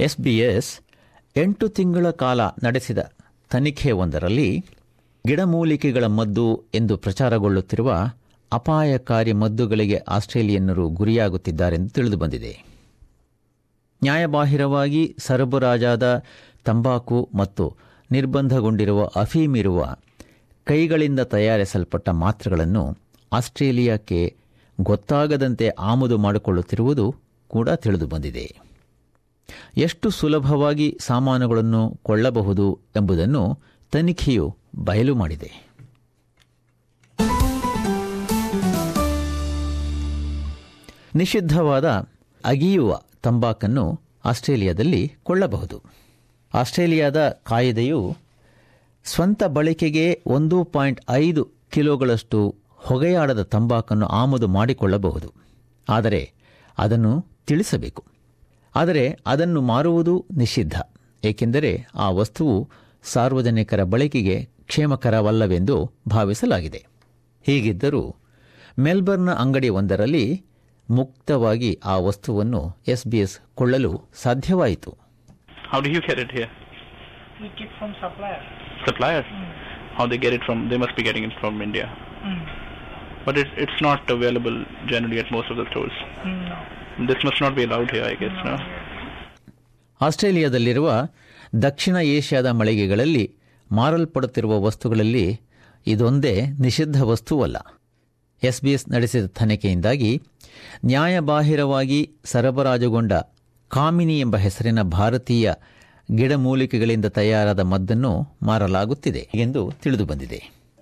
SBS ಎಂಟು ತಿಂಗಳ ಕಾಲ ನಡೆಸಿದ ತನಿಖೆ ಒಂದರಲ್ಲಿ ಗಿಡಮೂಲಿಕೆಗಳ ಮದ್ದು ಎಂದು ಪ್ರಚಾರಗೊಳ್ಳುತ್ತಿರುವ ಅಪಾಯಕಾರಿ ಮದ್ದುಗಳಿಗೆ ಆಸ್ಟ್ರೇಲಿಯನ್ನರು ಗುರಿಯಾಗುತ್ತಿದ್ದಾರೆಂದು ತಿಳಿದುಬಂದಿದೆ ನ್ಯಾಯಬಾಹಿರವಾಗಿ ಸರಬರಾಜಾದ ತಂಬಾಕು ಮತ್ತು ನಿರ್ಬಂಧಗೊಂಡಿರುವ ಅಫೀಮಿರುವ ಕೈಗಳಿಂದ ತಯಾರಿಸಲ್ಪಟ್ಟ ಮಾತ್ರೆಗಳನ್ನು ಆಸ್ಟ್ರೇಲಿಯಾಕ್ಕೆ ಗೊತ್ತಾಗದಂತೆ ಆಮದು ಮಾಡಿಕೊಳ್ಳುತ್ತಿರುವುದು ಕೂಡ ತಿಳಿದುಬಂದಿದೆ ಎಷ್ಟು ಸುಲಭವಾಗಿ ಸಾಮಾನುಗಳನ್ನು ಕೊಳ್ಳಬಹುದು ಎಂಬುದನ್ನು ತನಿಖೆಯು ಬಯಲು ಮಾಡಿದೆ ನಿಷಿದ್ಧವಾದ ಅಗಿಯುವ ತಂಬಾಕನ್ನು ಆಸ್ಟ್ರೇಲಿಯಾದಲ್ಲಿ ಕೊಳ್ಳಬಹುದು ಆಸ್ಟ್ರೇಲಿಯಾದ ಕಾಯ್ದೆಯು ಸ್ವಂತ ಬಳಕೆಗೆ ಒಂದು ಪಾಯಿಂಟ್ ಐದು ಕಿಲೋಗಳಷ್ಟು ಹೊಗೆಯಾಡದ ತಂಬಾಕನ್ನು ಆಮದು ಮಾಡಿಕೊಳ್ಳಬಹುದು ಆದರೆ ಅದನ್ನು ತಿಳಿಸಬೇಕು ಆದರೆ ಅದನ್ನು ಮಾರುವುದು ನಿಷಿದ್ಧ ಏಕೆಂದರೆ ಆ ವಸ್ತುವು ಸಾರ್ವಜನಿಕರ ಬಳಕೆಗೆ ಕ್ಷೇಮಕರವಲ್ಲವೆಂದು ಭಾವಿಸಲಾಗಿದೆ ಹೀಗಿದ್ದರೂ ಮೆಲ್ಬರ್ನ್ನ ಅಂಗಡಿ ಒಂದರಲ್ಲಿ ಮುಕ್ತವಾಗಿ ಆ ವಸ್ತುವನ್ನು ಎಸ್ಬಿಎಸ್ ಕೊಳ್ಳಲು ಸಾಧ್ಯವಾಯಿತು How do you get it here? We get from supplier. Suppliers? How they get it from? They must be getting it from India. Mm. But it, it's not available generally at most of the stores. Mm, no. This must not be allowed here, I guess, no? ಆಸ್ಟ್ರೇಲಿಯಾದಲ್ಲಿರುವ ದಕ್ಷಿಣ ಏಷ್ಯಾದ ಮಳಿಗೆಗಳಲ್ಲಿ ಮಾರಲ್ಪಡುತ್ತಿರುವ ವಸ್ತುಗಳಲ್ಲಿ ಇದೊಂದೇ ನಿಷಿದ್ಧ ವಸ್ತುವಲ್ಲ SBS ನಡೆಸಿದ ತನಿಖೆಯಿಂದಾಗಿ ನ್ಯಾಯಬಾಹಿರವಾಗಿ ಸರಬರಾಜುಗೊಂಡ ಕಾಮಿನಿ ಎಂಬ ಹೆಸರಿನ ಭಾರತೀಯ ಗಿಡಮೂಲಿಕೆಗಳಿಂದ ತಯಾರಾದ ಮದ್ದನ್ನು ಮಾರಲಾಗುತ್ತಿದೆ ಎಂದು ತಿಳಿದುಬಂದಿದೆ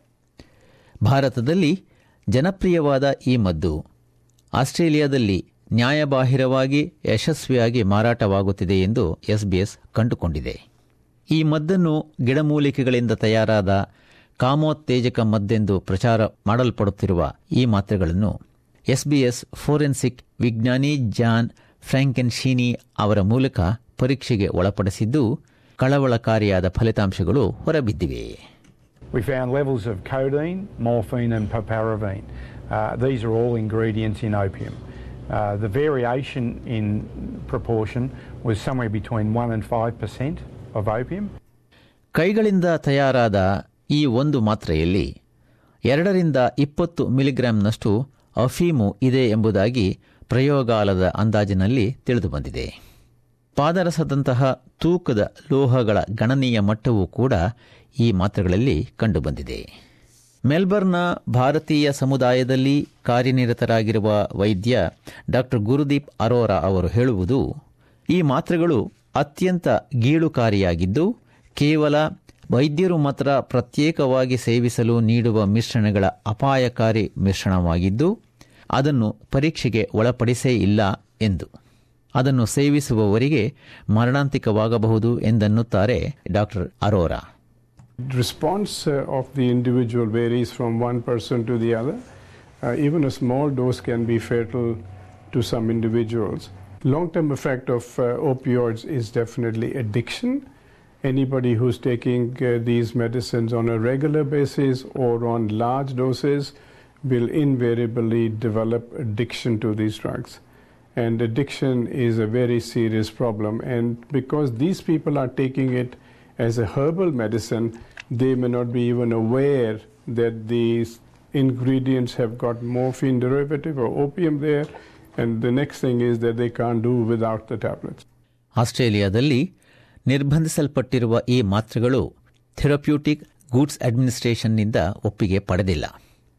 ಭಾರತದಲ್ಲಿ ಜನಪ್ರಿಯವಾದ ಈ ಮದ್ದು ಆಸ್ಟ್ರೇಲಿಯಾದಲ್ಲಿ ನ್ಯಾಯಬಾಹಿರವಾಗಿ ಯಶಸ್ವಿಯಾಗಿ ಮಾರಾಟವಾಗುತ್ತಿದೆ ಎಂದು ಎಸ್ಬಿಎಸ್ ಕಂಡುಕೊಂಡಿದೆ ಈ ಮದ್ದನ್ನು ಗಿಡಮೂಲಿಕೆಗಳಿಂದ ತಯಾರಾದ ಕಾಮೋತ್ತೇಜಕ ಮದ್ದೆಂದು ಪ್ರಚಾರ ಮಾಡಲ್ಪಡುತ್ತಿರುವ ಈ ಮಾತ್ರೆಗಳನ್ನು ಎಸ್ಬಿಎಸ್ ಫೋರೆನ್ಸಿಕ್ ವಿಜ್ಞಾನಿ ಜಾನ್ ಫ್ರಾಂಕೆನ್ ಶೀನಿ ಅವರ ಮೂಲಕ ಪರೀಕ್ಷೆಗೆ ಒಳಪಡಿಸಿದ್ದು ಕಳವಳಕಾರಿಯಾದ ಫಲಿತಾಂಶಗಳು ಹೊರಬಿದ್ದಿವೆ We found levels of codeine, morphine, and paparavine. Uh, these are all ingredients in opium. Uh, the variation in proportion was somewhere between 1 and 5% of opium. ಕೈಗಳಿಂದ ತಯಾರಾದ ಈ ಒಂದು ಮಾತ್ರೆಯಲ್ಲಿ ಎರಡರಿಂದ ಇಪ್ಪತ್ತು ಮಿಲಿಗ್ರಾಂನಷ್ಟು ಅಫೀಮು ಇದೆ ಎಂಬುದಾಗಿ ಪ್ರಯೋಗಾಲಯದ ಅಂದಾಜಿನಲ್ಲಿ ತಿಳಿದುಬಂದಿದೆ ಪಾದರಸದಂತಹ ತೂಕದ ಲೋಹಗಳ ಗಣನೀಯ ಮಟ್ಟವೂ ಕೂಡ ಈ ಮಾತ್ರೆಗಳಲ್ಲಿ ಕಂಡುಬಂದಿದೆ ಮೆಲ್ಬರ್ನ್ನ ಭಾರತೀಯ ಸಮುದಾಯದಲ್ಲಿ ಕಾರ್ಯನಿರತರಾಗಿರುವ ವೈದ್ಯ ಡಾ ಗುರುದೀಪ್ ಅರೋರಾ ಅವರು ಹೇಳುವುದು ಈ ಮಾತ್ರೆಗಳು ಅತ್ಯಂತ ಗೀಳುಕಾರಿಯಾಗಿದ್ದು ಕೇವಲ ವೈದ್ಯರು ಮಾತ್ರ ಪ್ರತ್ಯೇಕವಾಗಿ ಸೇವಿಸಲು ನೀಡುವ ಮಿಶ್ರಣಗಳ ಅಪಾಯಕಾರಿ ಮಿಶ್ರಣವಾಗಿದ್ದು ಅದನ್ನು ಪರೀಕ್ಷೆಗೆ ಒಳಪಡಿಸೇ ಇಲ್ಲ ಎಂದು ಅದನ್ನು ಸೇವಿಸುವವರಿಗೆ ಮರಣಾಂತಿಕವಾಗಬಹುದು ಎಂದನ್ನುತ್ತಾರೆ ಡಾ Arora response uh, of the individual varies from one person to the other. Uh, even a small dose can be fatal to some individuals. Long-term effect of uh, opioids is definitely addiction. Anybody who's taking uh, these medicines on a regular basis or on large doses will invariably develop addiction to these drugs. And addiction is a very serious problem. And because these people are taking it as a herbal medicine, they may not be even aware that these ingredients have got morphine derivative or opium there. And the next thing is that they can't do without the tablets. ಆಸ್ಟ್ರೇಲಿಯಾದಲ್ಲಿ ನಿರ್ಬಂಧಿಸಲ್ಪಟ್ಟಿರುವ ಈ ಮಾತ್ರೆಗಳು therapeutic goods ಅಡ್ಮಿನಿಸ್ಟ್ರೇಷನ್ನಿಂದ ಒಪ್ಪಿಗೆ ಪಡೆದಿಲ್ಲ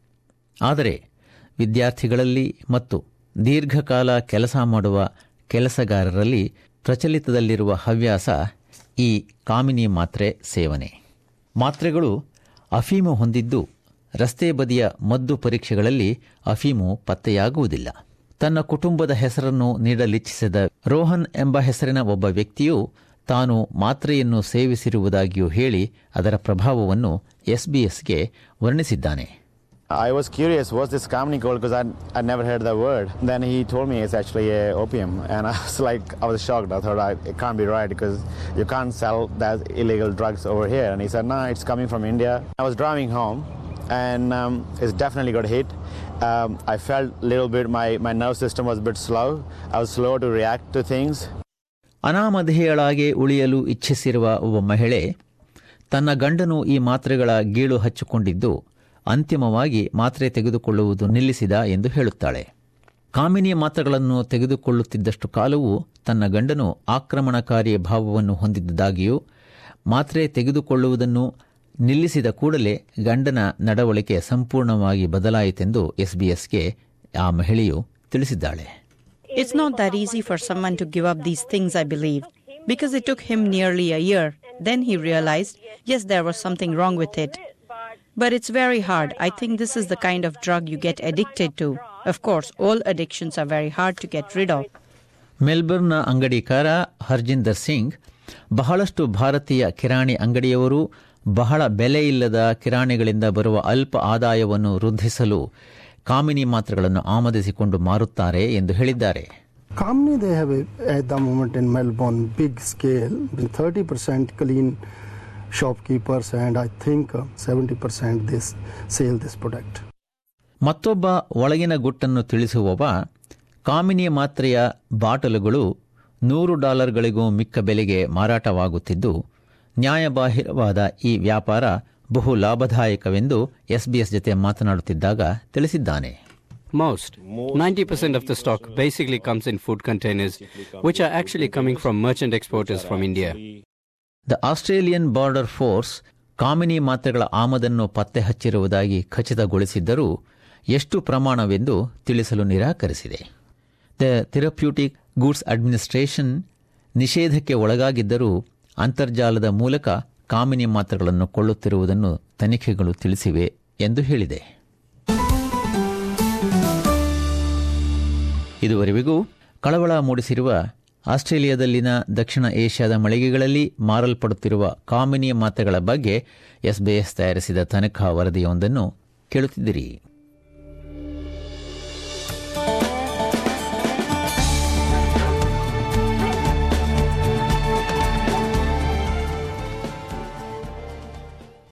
ಆದರೆ ವಿದ್ಯಾರ್ಥಿಗಳಲ್ಲಿ ಮತ್ತು ದೀರ್ಘಕಾಲ ಕೆಲಸ ಮಾಡುವ ಕೆಲಸಗಾರರಲ್ಲಿ ಪ್ರಚಲಿತದಲ್ಲಿರುವ ಹವ್ಯಾಸ ಈ ಕಾಮಿನಿ ಮಾತ್ರೆ ಸೇವನೆ ಮಾತ್ರೆಗಳು ಅಫೀಮು ಹೊಂದಿದ್ದು ರಸ್ತೆ ಬದಿಯ ಮದ್ದು ಪರೀಕ್ಷೆಗಳಲ್ಲಿ ಅಫೀಮು ಪತ್ತೆಯಾಗುವುದಿಲ್ಲ ತನ್ನ ಕುಟುಂಬದ ಹೆಸರನ್ನು ನೀಡಲಿಚ್ಛಿಸಿದ ರೋಹನ್ ಎಂಬ ಹೆಸರಿನ ಒಬ್ಬ ವ್ಯಕ್ತಿಯು ತಾನು ಮಾತ್ರೆಯನ್ನು ಸೇವಿಸಿರುವುದಾಗಿಯೂ ಹೇಳಿ ಅದರ ಪ್ರಭಾವವನ್ನು ಎಸ್ಬಿಎಸ್ಗೆ ವರ್ಣಿಸಿದ್ದಾನೆ I was curious, what's this Kamini gold? Because I'd, I'd never heard that word. Then he told me it's actually uh, opium. And I was like, I was shocked. I thought, I, it can't be right because you can't sell that illegal drugs over here. And he said, no, it's coming from India. I was driving home and um, it's definitely got hit. Um, I felt a little bit, my, my nerve system was a bit slow. I was slow to react to things. ಅನಾಮಧೇಯಳಾಗಿ ಉಳಿಯಲು ಇಚ್ಛಿಸಿರುವ ಒಬ್ಬ ಮಹಿಳೆ ತನ್ನ ಗಂಡನು ಈ ಮಾತ್ರೆಗಳ ಗೀಳು ಹಚ್ಚಿಕೊಂಡಿದ್ದು ಅಂತಿಮವಾಗಿ ಮಾತ್ರೆ ತೆಗೆದುಕೊಳ್ಳುವುದು ನಿಲ್ಲಿಸಿದ ಎಂದು ಹೇಳುತ್ತಾಳೆ ಕಾಮಿನಿ ಮಾತ್ರೆಗಳನ್ನು ತೆಗೆದುಕೊಳ್ಳುತ್ತಿದ್ದಷ್ಟು ಕಾಲವೂ ತನ್ನ ಗಂಡನು ಆಕ್ರಮಣಕಾರಿ ಭಾವವನ್ನು ಹೊಂದಿದ್ದಾಗಿಯೂ ಮಾತ್ರೆ ತೆಗೆದುಕೊಳ್ಳುವುದನ್ನು ನಿಲ್ಲಿಸಿದ ಕೂಡಲೇ ಗಂಡನ ನಡವಳಿಕೆ ಸಂಪೂರ್ಣವಾಗಿ ಬದಲಾಯಿತೆಂದು ಎಸ್ಬಿಎಸ್ಗೆ ಆ ಮಹಿಳೆಯು ತಿಳಿಸಿದ್ದಾಳೆ It's not that easy for someone to give up these things, I believe, because it took him nearly a year. Then he realized, yes, there was something wrong with it. But it's very hard. I think this is the kind of drug you get addicted to. Of course, all addictions are very hard to get rid of. ಮೆಲ್ಬರ್ನ್ನ ಅಂಗಡಿಕಾರ ಹರ್ಜಿಂದರ್ Singh ಬಹಳಷ್ಟು ಭಾರತೀಯ ಕಿರಾಣಿ ಅಂಗಡಿಯವರು ಬಹಳ ಬೆಲೆಯಿಲ್ಲದ ಕಿರಾಣಿಗಳಿಂದ ಬರುವ ಅಲ್ಪ ಆದಾಯವನ್ನು ವೃದ್ಧಿಸಲು ಕಾಮಿನಿ ಮಾತ್ರೆಗಳನ್ನು ಆಮದಿಸಿಕೊಂಡು ಮಾರುತ್ತಾರೆ ಎಂದು ಹೇಳಿದ್ದಾರೆ Company they have a, at the moment in Melbourne big scale, with 30% clean shopkeepers and I think uh, 70% they s- sell this product. ಮತ್ತೊಬ್ಬ ಒಳಗಿನ ಗುಟ್ಟನ್ನು ತಿಳಿಸುವವ ಕಾಮಿನಿ ಮಾತ್ರೆಯ ಬಾಟಲುಗಳು ನೂರು ಡಾಲರ್ಗಳಿಗೂ ಮಿಕ್ಕ ಬೆಲೆಗೆ ಮಾರಾಟವಾಗುತ್ತಿದ್ದು ನ್ಯಾಯಬಾಹಿರವಾದ ಈ ವ್ಯಾಪಾರ ಬಹು ಲಾಭದಾಯಕವೆಂದು ಎಸ್ಬಿಎಸ್ ಜತೆ ಮಾತನಾಡುತ್ತಿದ್ದಾಗ ತಿಳಿಸಿದ್ದಾನೆ Most. 90% of the stock basically comes in food containers, which are actually coming from merchant exporters from India. The Australian border force Kamini ಮಾತ್ರೆಗಳ ಆಮದನ್ನು ಪತ್ತೆ ಹಚ್ಚಿರುವುದಾಗಿ ಖಚಿತಗೊಳಿಸಿದ್ದರೂ ಎಷ್ಟು ಪ್ರಮಾಣವೆಂದು ತಿಳಿಸಲು ನಿರಾಕರಿಸಿದೆ ದ ಥೆರಪ್ಯೂಟಿಕ್ ಗೂಡ್ಸ್ ಅಡ್ಮಿನಿಸ್ಟ್ರೇಷನ್ ನಿಷೇಧಕ್ಕೆ ಒಳಗಾಗಿದ್ದರೂ ಅಂತರ್ಜಾಲದ ಮೂಲಕ ಕಾಮಿನಿ ಮಾತ್ರೆಗಳನ್ನು ಕೊಳ್ಳುತ್ತಿರುವುದನ್ನು ತನಿಖೆಗಳು ತಿಳಿಸಿವೆ ಎಂದು ಹೇಳಿದೆ ಇದುವರೆವಿಗೂ ಕಳವಳ ಮೂಡಿಸಿರುವ ಆಸ್ಟ್ರೇಲಿಯಾದಲ್ಲಿನ ದಕ್ಷಿಣ ಏಷ್ಯಾದ ಮಳಿಗೆಗಳಲ್ಲಿ ಮಾರಲ್ಪಡುತ್ತಿರುವ ಕಾಮಿನಿ ಮಾತ್ರೆಗಳ ಬಗ್ಗೆ ಎಸ್ಬಿಎಸ್ ತಯಾರಿಸಿದ ತನಿಖಾ ವರದಿಯೊಂದನ್ನು ಕೇಳುತ್ತಿದ್ದಿರಿ